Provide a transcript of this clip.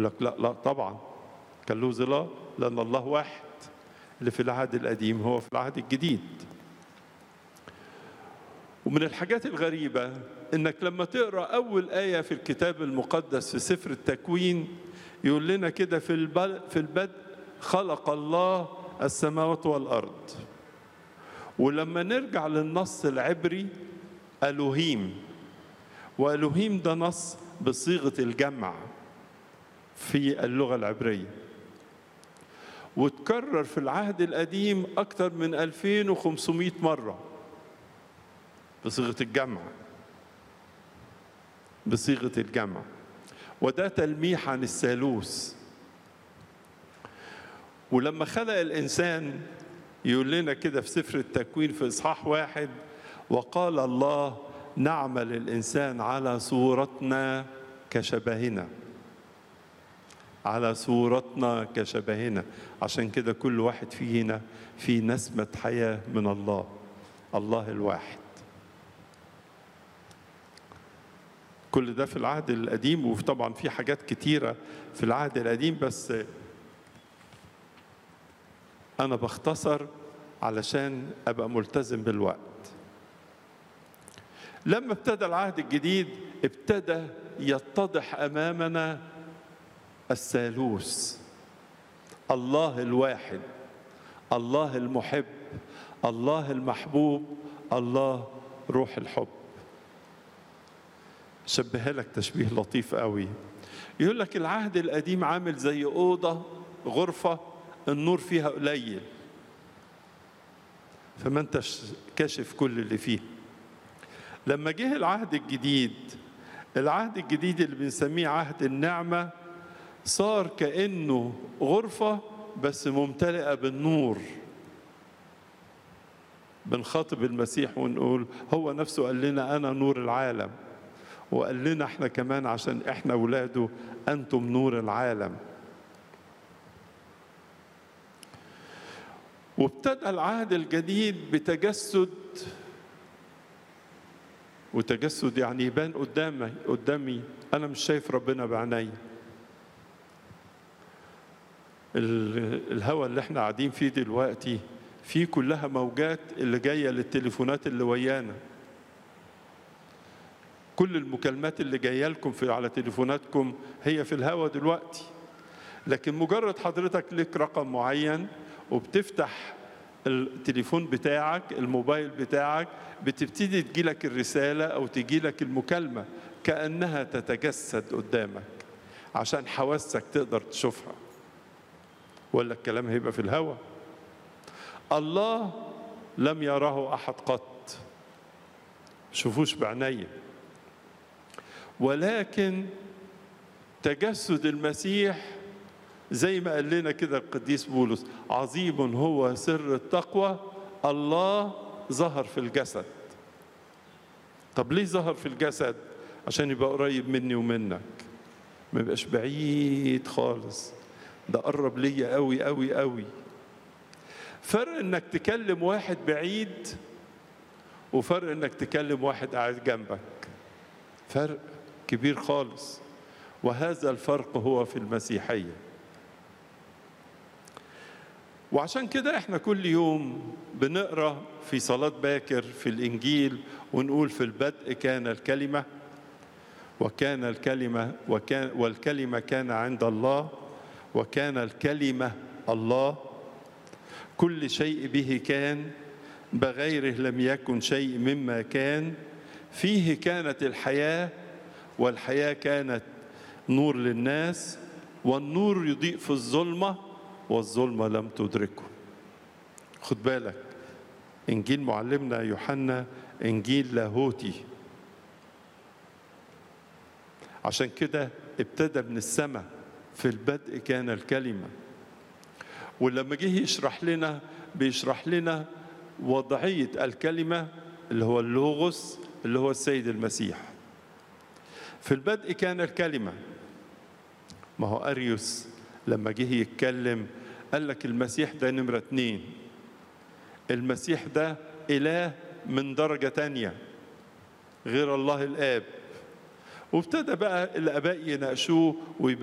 لك لا لا طبعا كان له ظلال لأن الله واحد اللي في العهد القديم هو في العهد الجديد ومن الحاجات الغريبة إنك لما تقرأ أول آية في الكتاب المقدس في سفر التكوين يقول لنا كده في البدء في البدء خلق الله السماوات والأرض ولما نرجع للنص العبري ألوهيم وألوهيم ده نص بصيغة الجمع في اللغة العبرية وتكرر في العهد القديم أكثر من 2500 مرة بصيغة الجمع بصيغة الجمع وده تلميح عن الثالوث ولما خلق الإنسان يقول لنا كده في سفر التكوين في إصحاح واحد وقال الله نعمل الإنسان على صورتنا كشبهنا على صورتنا كشبهنا عشان كده كل واحد فينا في نسمة حياة من الله الله الواحد كل ده في العهد القديم وطبعا في حاجات كتيرة في العهد القديم بس أنا بختصر علشان أبقى ملتزم بالوقت لما ابتدى العهد الجديد ابتدى يتضح أمامنا الثالوث الله الواحد الله المحب الله المحبوب الله روح الحب شبهها لك تشبيه لطيف قوي يقول لك العهد القديم عامل زي أوضة غرفة النور فيها قليل فما انتش كاشف كل اللي فيه لما جه العهد الجديد العهد الجديد اللي بنسميه عهد النعمة صار كأنه غرفة بس ممتلئة بالنور بنخاطب المسيح ونقول هو نفسه قال لنا أنا نور العالم وقال لنا احنا كمان عشان احنا اولاده انتم نور العالم وابتدى العهد الجديد بتجسد وتجسد يعني يبان قدامي قدامي انا مش شايف ربنا بعيني الهواء اللي احنا قاعدين فيه دلوقتي فيه كلها موجات اللي جايه للتليفونات اللي ويانا كل المكالمات اللي جايه لكم في على تليفوناتكم هي في الهوا دلوقتي لكن مجرد حضرتك لك رقم معين وبتفتح التليفون بتاعك الموبايل بتاعك بتبتدي تجيلك الرسالة أو تجيلك المكالمة كأنها تتجسد قدامك عشان حواسك تقدر تشوفها ولا الكلام هيبقى في الهوا الله لم يراه أحد قط شوفوش بعينيه ولكن تجسد المسيح زي ما قال لنا كده القديس بولس عظيم هو سر التقوى الله ظهر في الجسد طب ليه ظهر في الجسد عشان يبقى قريب مني ومنك ما يبقاش بعيد خالص ده قرب ليا قوي قوي قوي فرق انك تكلم واحد بعيد وفرق انك تكلم واحد قاعد جنبك فرق كبير خالص وهذا الفرق هو في المسيحيه وعشان كده احنا كل يوم بنقرا في صلاه باكر في الانجيل ونقول في البدء كان الكلمه وكان الكلمه وكان والكلمه كان عند الله وكان الكلمه الله كل شيء به كان بغيره لم يكن شيء مما كان فيه كانت الحياه والحياه كانت نور للناس والنور يضيء في الظلمه والظلمه لم تدركه خد بالك انجيل معلمنا يوحنا انجيل لاهوتي عشان كده ابتدى من السماء في البدء كان الكلمه ولما جه يشرح لنا بيشرح لنا وضعيه الكلمه اللي هو اللوغوس اللي هو السيد المسيح في البدء كان الكلمه ما هو اريوس لما جه يتكلم قال لك المسيح ده نمرة اتنين المسيح ده إله من درجة تانية غير الله الآب وابتدى بقى الآباء يناقشوه